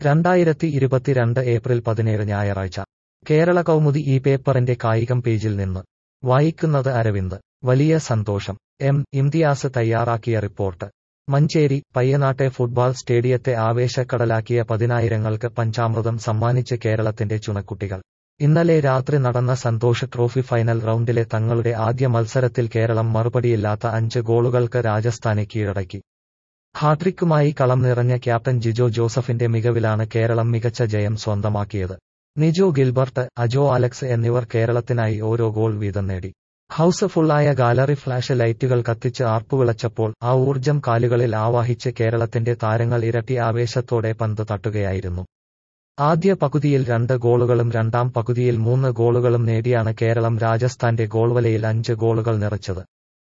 രണ്ടായിരത്തി ഇരുപത്തിരണ്ട് ഏപ്രിൽ പതിനേഴ് ഞായറാഴ്ച കേരള കൗമുദി ഈ പേപ്പറിന്റെ കായികം പേജിൽ നിന്ന് വായിക്കുന്നത് അരവിന്ദ് വലിയ സന്തോഷം എം ഇംതിയാസ് തയ്യാറാക്കിയ റിപ്പോർട്ട് മഞ്ചേരി പയ്യനാട്ടെ ഫുട്ബോൾ സ്റ്റേഡിയത്തെ ആവേശക്കടലാക്കിയ പതിനായിരങ്ങൾക്ക് പഞ്ചാമൃതം സമ്മാനിച്ച് കേരളത്തിന്റെ ചുണക്കുട്ടികൾ ഇന്നലെ രാത്രി നടന്ന സന്തോഷ് ട്രോഫി ഫൈനൽ റൗണ്ടിലെ തങ്ങളുടെ ആദ്യ മത്സരത്തിൽ കേരളം മറുപടിയില്ലാത്ത അഞ്ച് ഗോളുകൾക്ക് രാജസ്ഥാനെ കീഴടക്കി ഹാട്രിക്കുമായി കളം നിറഞ്ഞ ക്യാപ്റ്റൻ ജിജോ ജോസഫിന്റെ മികവിലാണ് കേരളം മികച്ച ജയം സ്വന്തമാക്കിയത് നിജോ ഗിൽബർട്ട് അജോ അലക്സ് എന്നിവർ കേരളത്തിനായി ഓരോ ഗോൾ വീതം നേടി ഹൌസ് ഫുള്ളായ ഗാലറി ഫ്ലാഷ് ലൈറ്റുകൾ കത്തിച്ച് ആർപ്പുവിളച്ചപ്പോൾ ആ ഊർജം കാലുകളിൽ ആവാഹിച്ച് കേരളത്തിന്റെ താരങ്ങൾ ഇരട്ടി ആവേശത്തോടെ പന്ത് തട്ടുകയായിരുന്നു ആദ്യ പകുതിയിൽ രണ്ട് ഗോളുകളും രണ്ടാം പകുതിയിൽ മൂന്ന് ഗോളുകളും നേടിയാണ് കേരളം രാജസ്ഥാന്റെ ഗോൾവലയിൽ അഞ്ച് ഗോളുകൾ നിറച്ചത്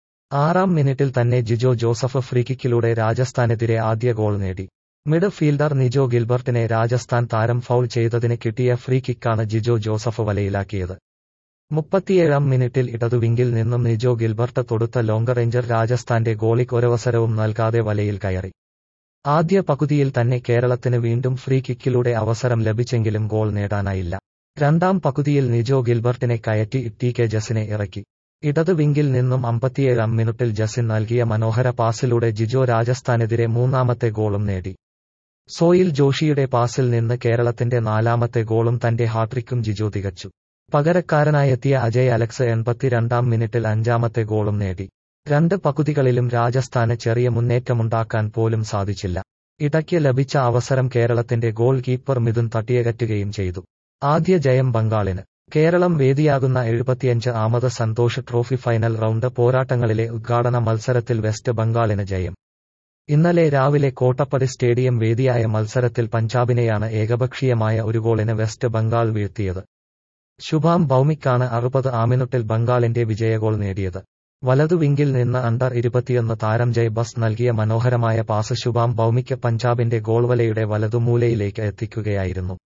ആറാം മിനിറ്റിൽ തന്നെ ജിജോ ജോസഫ് ഫ്രീകിക്കിലൂടെ രാജസ്ഥാനെതിരെ ആദ്യ ഗോൾ നേടി മിഡ് ഫീൽഡർ നിജോ ഗിൽബർട്ടിനെ രാജസ്ഥാൻ താരം ഫൗൾ ചെയ്തതിന് കിട്ടിയ ഫ്രീ കിക്കാണ് ജിജോ ജോസഫ് വലയിലാക്കിയത് മുപ്പത്തിയേഴാം മിനിറ്റിൽ ഇടതുവിങ്കിൽ നിന്നും നിജോ ഗിൽബർട്ട് തൊടുത്ത ലോങ് റേഞ്ചർ രാജസ്ഥാന്റെ ഗോളിക്ക് ഒരവസരവും നൽകാതെ വലയിൽ കയറി ആദ്യ പകുതിയിൽ തന്നെ കേരളത്തിന് വീണ്ടും ഫ്രീ കിക്കിലൂടെ അവസരം ലഭിച്ചെങ്കിലും ഗോൾ നേടാനായില്ല രണ്ടാം പകുതിയിൽ നിജോ ഗിൽബർട്ടിനെ കയറ്റി ടി കെ ജസിനെ ഇറക്കി ഇടത് വിങ്കിൽ നിന്നും അമ്പത്തിയേഴാം മിനിറ്റിൽ ജസിൻ നൽകിയ മനോഹര പാസിലൂടെ ജിജോ രാജസ്ഥാനെതിരെ മൂന്നാമത്തെ ഗോളും നേടി സോയിൽ ജോഷിയുടെ പാസിൽ നിന്ന് കേരളത്തിന്റെ നാലാമത്തെ ഗോളും തന്റെ ഹാട്രിക്കും ജിജോ തികച്ചു പകരക്കാരനായെത്തിയ അജയ് അലക്സ് എൺപത്തിരണ്ടാം മിനിറ്റിൽ അഞ്ചാമത്തെ ഗോളും നേടി രണ്ട് പകുതികളിലും രാജസ്ഥാന് ചെറിയ മുന്നേറ്റമുണ്ടാക്കാൻ പോലും സാധിച്ചില്ല ഇടയ്ക്ക് ലഭിച്ച അവസരം കേരളത്തിന്റെ ഗോൾ കീപ്പർ മിഥുൻ തട്ടിയകറ്റുകയും ചെയ്തു ആദ്യ ജയം ബംഗാളിന് കേരളം വേദിയാകുന്ന എഴുപത്തിയഞ്ച് ആമത് സന്തോഷ് ട്രോഫി ഫൈനൽ റൗണ്ട് പോരാട്ടങ്ങളിലെ ഉദ്ഘാടന മത്സരത്തിൽ വെസ്റ്റ് ബംഗാളിന് ജയം ഇന്നലെ രാവിലെ കോട്ടപ്പടി സ്റ്റേഡിയം വേദിയായ മത്സരത്തിൽ പഞ്ചാബിനെയാണ് ഏകപക്ഷീയമായ ഒരു ഗോളിന് വെസ്റ്റ് ബംഗാൾ വീഴ്ത്തിയത് ശുഭാം ഭൌമിക്കാണ് അറുപത് ആമിനുട്ടിൽ ബംഗാളിന്റെ വിജയഗോൾ നേടിയത് വലതു വിങ്കിൽ നിന്ന് അണ്ടർ ഇരുപത്തിയൊന്ന് താരം ജയ് ബസ് നൽകിയ മനോഹരമായ പാസ് ശുഭാം ഭൌമിക്ക് പഞ്ചാബിന്റെ ഗോൾവലയുടെ വലതുമൂലയിലേക്ക് എത്തിക്കുകയായിരുന്നു